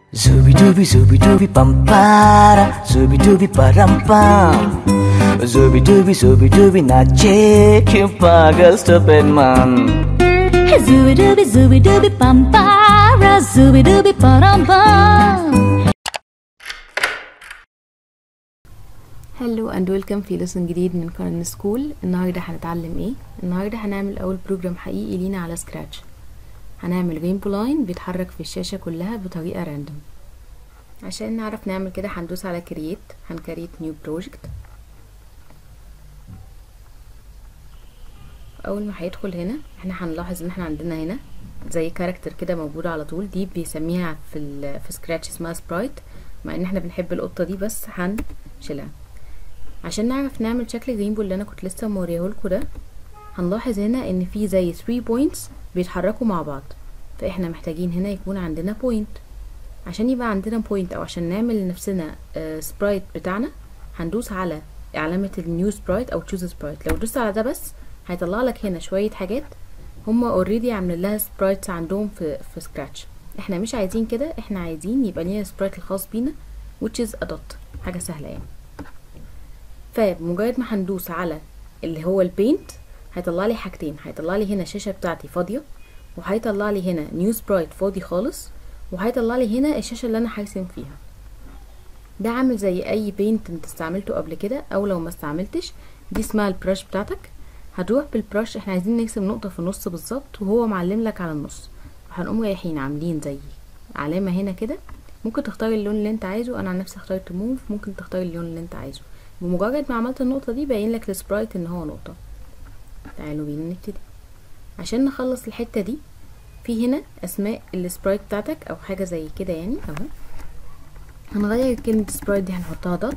Zooby dooby zooby dooby pam para Zooby dooby param pam Zooby dooby zooby dooby nache क्यों पागल stupid man Zooby dooby zooby dooby bum para zooby dooby bum bum هلو اند ويلكم في لسن جديد من كونن سكول النهارده هنتعلم ايه النهارده هنعمل اول بروجرام حقيقي لينا على سكراتش هنعمل رينبو لاين بيتحرك في الشاشه كلها بطريقه راندوم عشان نعرف نعمل كده هندوس على كرييت هنكريت نيو بروجكت اول ما هيدخل هنا احنا هنلاحظ ان احنا عندنا هنا زي كاركتر كده موجوده على طول دي بيسميها في ال في سكراتش اسمها سبرايت مع ان احنا بنحب القطه دي بس هنشيلها عشان نعرف نعمل شكل الرينبو اللي انا كنت لسه موريهولكوا ده هنلاحظ هنا ان في زي 3 بوينتس بيتحركوا مع بعض فاحنا محتاجين هنا يكون عندنا بوينت عشان يبقى عندنا بوينت او عشان نعمل لنفسنا سبرايت بتاعنا هندوس على علامة النيو سبرايت او تشوز سبرايت لو دوست على ده بس هيطلع لك هنا شوية حاجات هما اوريدي عاملين لها سبرايتس عندهم في في سكراتش احنا مش عايزين كده احنا عايزين يبقى لينا سبرايت الخاص بينا which is a dot حاجة سهلة يعني فبمجرد ما هندوس على اللي هو البينت هيطلع لي حاجتين هيطلع لي هنا الشاشه بتاعتي فاضيه وهيطلع لي هنا نيو سبرايت فاضي خالص وهيطلع لي هنا الشاشه اللي انا هرسم فيها ده عامل زي اي بينت انت استعملته قبل كده او لو ما استعملتش دي اسمها البراش بتاعتك هتروح بالبراش احنا عايزين نرسم نقطه في النص بالظبط وهو معلم لك على النص هنقوم رايحين عاملين زي علامه هنا كده ممكن تختار اللون اللي انت عايزه انا عن نفسي اخترت موف ممكن تختار اللون اللي انت عايزه بمجرد ما عملت النقطة دي باين لك السبرايت ان هو نقطة تعالوا بينا نبتدي عشان نخلص الحتة دي في هنا اسماء السبرايت بتاعتك او حاجة زي كده يعني اهو هنغير كلمة سبرايت دي هنحطها دوت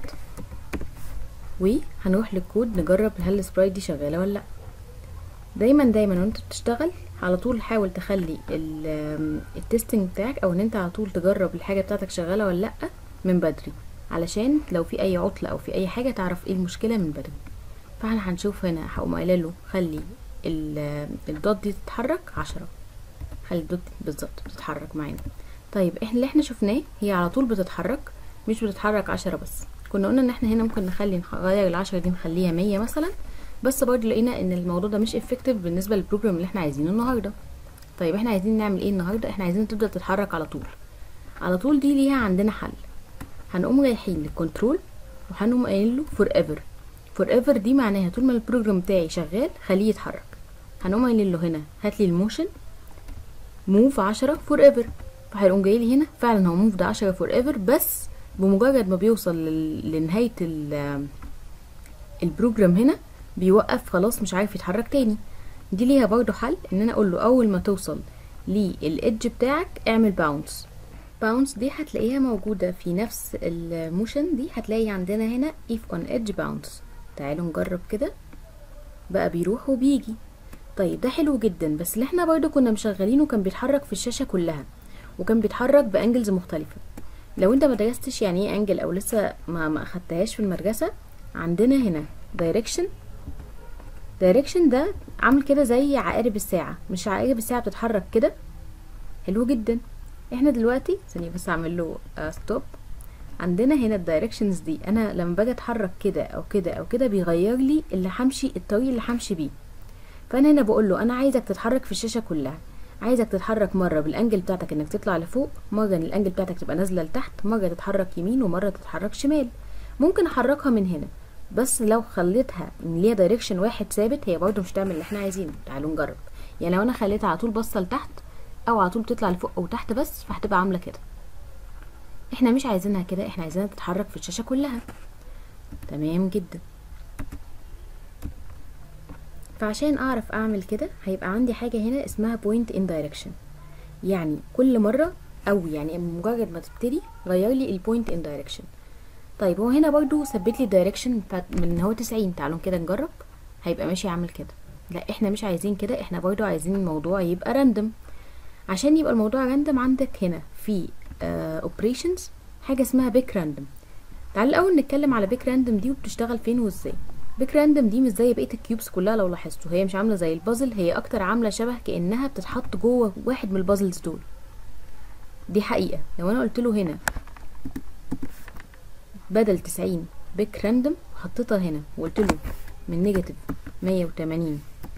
وهنروح للكود نجرب هل السبرايت دي شغالة ولا لا دايما دايما وانت بتشتغل على طول حاول تخلي التستنج بتاعك او ان انت على طول تجرب الحاجة بتاعتك شغالة ولا لا من بدري علشان لو في اي عطله او في اي حاجه تعرف ايه المشكله من بدري فاحنا هنشوف هنا هقوم قايله له خلي الدوت دي تتحرك عشرة خلي الدوت بالظبط بتتحرك معانا طيب احنا اللي احنا شفناه هي على طول بتتحرك مش بتتحرك عشرة بس كنا قلنا ان احنا هنا ممكن نخلي نغير العشرة دي نخليها مية مثلا بس برضه لقينا ان الموضوع ده مش افكتيف بالنسبه للبروجرام اللي احنا عايزينه النهارده طيب احنا عايزين نعمل ايه النهارده احنا عايزين تفضل تتحرك على طول على طول دي ليها عندنا حل هنقوم رايحين للكنترول وهنقوم قايلين له فور ايفر فور ايفر دي معناها طول ما البروجرام بتاعي شغال خليه يتحرك هنقوم قايلين له هنا هات لي الموشن موف عشرة فور ايفر فهيقوم جاي لي هنا فعلا هو موف ده عشرة فور ايفر بس بمجرد ما بيوصل لنهاية البروجرام هنا بيوقف خلاص مش عارف يتحرك تاني دي ليها برضه حل ان انا اقول له اول ما توصل للإدج بتاعك اعمل باونس باونس دي هتلاقيها موجودة في نفس الموشن دي هتلاقي عندنا هنا if on edge bounce تعالوا نجرب كده بقى بيروح وبيجي طيب ده حلو جدا بس اللي احنا برضو كنا مشغلينه كان بيتحرك في الشاشة كلها وكان بيتحرك بانجلز مختلفة لو انت ما درستش يعني ايه انجل او لسه ما ما اخدتهاش في المدرسة عندنا هنا direction direction ده عامل كده زي عقارب الساعة مش عقارب الساعة بتتحرك كده حلو جدا احنا دلوقتي ثانيه بس اعمل له ستوب عندنا هنا الدايركشنز دي انا لما باجي اتحرك كده او كده او كده بيغير لي اللي همشي الطريق اللي همشي بيه فانا هنا بقول له انا عايزك تتحرك في الشاشه كلها عايزك تتحرك مره بالانجل بتاعتك انك تطلع لفوق مره ان الانجل بتاعتك تبقى نازله لتحت مره تتحرك يمين ومره تتحرك شمال ممكن احركها من هنا بس لو خليتها ان ليها دايركشن واحد ثابت هي برضه مش تعمل اللي احنا عايزينه تعالوا نجرب يعني لو انا خليتها على طول باصه لتحت او على طول بتطلع لفوق او تحت بس فهتبقى عامله كده احنا مش عايزينها كده احنا عايزينها تتحرك في الشاشه كلها تمام جدا فعشان اعرف اعمل كده هيبقى عندي حاجه هنا اسمها point in direction يعني كل مره او يعني مجرد ما تبتدي غير لي البوينت ان دايركشن طيب هو هنا برضو ثبت لي الدايركشن من هو 90 تعالوا كده نجرب هيبقى ماشي عامل كده لا احنا مش عايزين كده احنا برضو عايزين الموضوع يبقى راندوم عشان يبقى الموضوع راندم عندك هنا في اوبريشنز uh, حاجه اسمها بيك راندوم تعال الاول نتكلم على بيك راندوم دي وبتشتغل فين وازاي بيك راندوم دي مش زي بقيه الكيوبس كلها لو لاحظتوا هي مش عامله زي البازل هي اكتر عامله شبه كانها بتتحط جوه واحد من البازلز دول دي حقيقة لو انا قلت له هنا بدل 90 بيك راندوم وحطيتها هنا وقلت له من نيجاتيف 180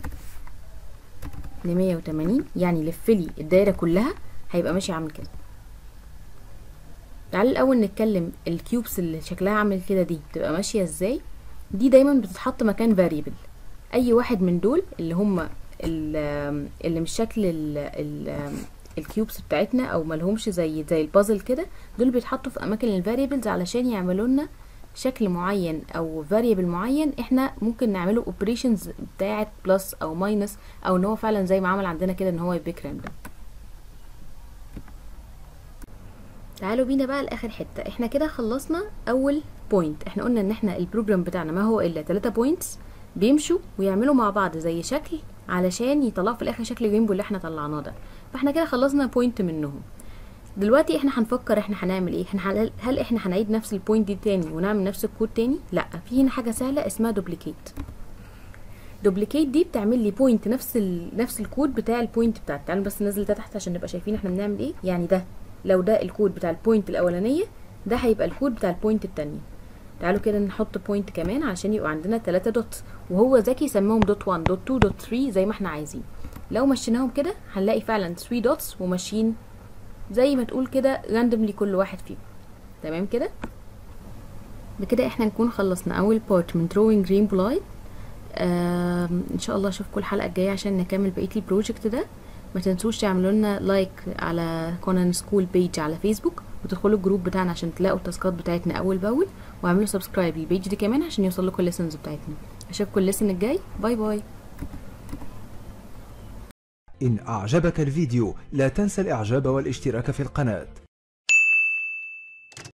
ل 180 يعني لف لي الدايرة كلها هيبقى ماشي عامل كده تعالى الاول نتكلم الكيوبس اللي شكلها عامل كده دي بتبقى ماشيه ازاي دي دايما بتتحط مكان فاريبل اي واحد من دول اللي هم اللي مش شكل ال ال الكيوبس بتاعتنا او ملهمش زي زي البازل كده دول بيتحطوا في اماكن الفاريبلز علشان يعملوا لنا شكل معين او فاريبل معين احنا ممكن نعمله اوبريشنز بتاعه بلس او ماينس او ان هو فعلا زي ما عمل عندنا كده ان هو يبيك راندوم تعالوا بينا بقى لاخر حته احنا كده خلصنا اول بوينت احنا قلنا ان احنا البروجرام بتاعنا ما هو الا 3 بوينتس بيمشوا ويعملوا مع بعض زي شكل علشان يطلعوا في الاخر شكل الرينبو اللي احنا طلعناه ده فاحنا كده خلصنا بوينت منهم دلوقتي احنا هنفكر احنا هنعمل ايه احنا هل, هل احنا هنعيد نفس البوينت دي تاني ونعمل نفس الكود تاني لا في هنا حاجه سهله اسمها دوبليكيت دوبليكيت دي بتعمل لي بوينت نفس ال... نفس الكود بتاع البوينت بتاعتي تعالوا بس ننزل ده تحت عشان نبقى شايفين احنا بنعمل ايه يعني ده لو ده الكود بتاع البوينت الاولانيه ده هيبقى الكود بتاع البوينت التانية تعالوا كده نحط بوينت كمان عشان يبقى عندنا ثلاثة دوت وهو ذكي سماهم دوت 1 دوت 2 دوت 3 زي ما احنا عايزين لو مشيناهم كده هنلاقي فعلا 3 دوتس وماشيين زي ما تقول كده راندوملي كل واحد فيهم تمام كده بكده احنا نكون خلصنا اول بارت من drawing rainbow light آه ان شاء الله اشوفكم الحلقه الجايه عشان نكمل بقيه البروجكت ده ما تنسوش تعملوا لنا لايك على كونان سكول بيج على فيسبوك وتدخلوا الجروب بتاعنا عشان تلاقوا التاسكات بتاعتنا اول باول واعملوا سبسكرايب للبيج دي كمان عشان يوصل لكم الليسنز بتاعتنا اشوفكم الليسن الجاي باي باي إن أعجبك الفيديو لا تنسى الإعجاب والاشتراك في القناة